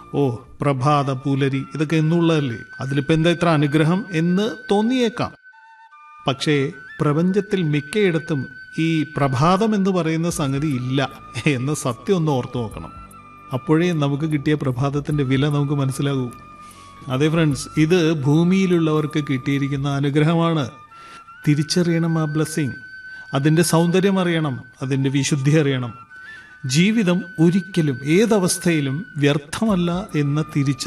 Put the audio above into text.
ഓ പ്രഭാത പുലരി ഇതൊക്കെ എന്നുള്ളതല്ലേ അതിലിപ്പോ എന്താ ഇത്ര അനുഗ്രഹം എന്ന് തോന്നിയേക്കാം പക്ഷേ പ്രപഞ്ചത്തിൽ മിക്കയിടത്തും ഈ പ്രഭാതം എന്ന് പറയുന്ന സംഗതി ഇല്ല എന്ന സത്യം ഒന്ന് ഓർത്തു നോക്കണം അപ്പോഴേ നമുക്ക് കിട്ടിയ പ്രഭാതത്തിന്റെ വില നമുക്ക് മനസ്സിലാകൂ അതെ ഫ്രണ്ട്സ് ഇത് ഭൂമിയിലുള്ളവർക്ക് കിട്ടിയിരിക്കുന്ന അനുഗ്രഹമാണ് തിരിച്ചറിയണം ആ ബ്ലെസ്സിങ് അതിൻ്റെ സൗന്ദര്യം അറിയണം അതിൻ്റെ വിശുദ്ധി അറിയണം ജീവിതം ഒരിക്കലും ഏതവസ്ഥയിലും വ്യർത്ഥമല്ല എന്ന തിരിച്ചറിവ്